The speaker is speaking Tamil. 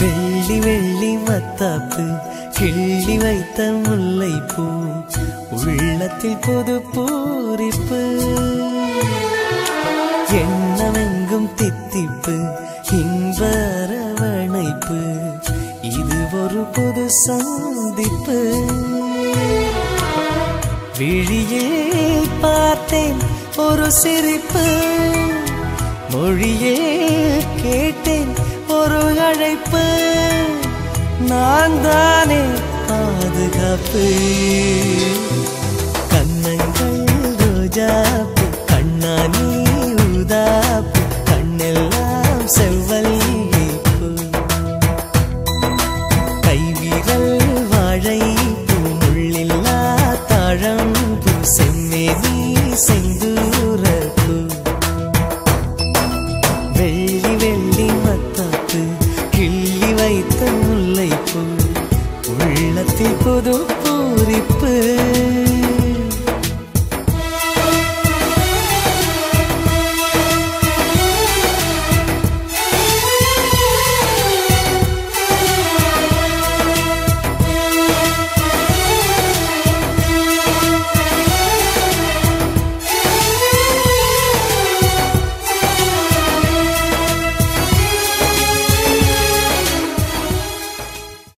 வெள்ளி வெள்ளி மத்தாப்பு கிள்ளி வைத்த முல்லைப்பூ உள்ளத்தில் புது பூரிப்பு எண்ணமெங்கும் தித்திப்பு இன்ப அரவணைப்பு இது ஒரு புது சந்திப்பு விழியில் பார்த்தேன் ஒரு சிரிப்பு மொழியில் கேட்டேன் ஒரு அழைப்பு நான் தானே பாதுகாப்பு கண்ணங்கள் ரோஜாப்பு கண்ணானி ஊதாப்பு கண்ணெல்லாம் செவ்வல்லிப்பு கைவிரல் வாழை பூ முள்ளில்லா தாழம் பூ செம்மேனி செந்து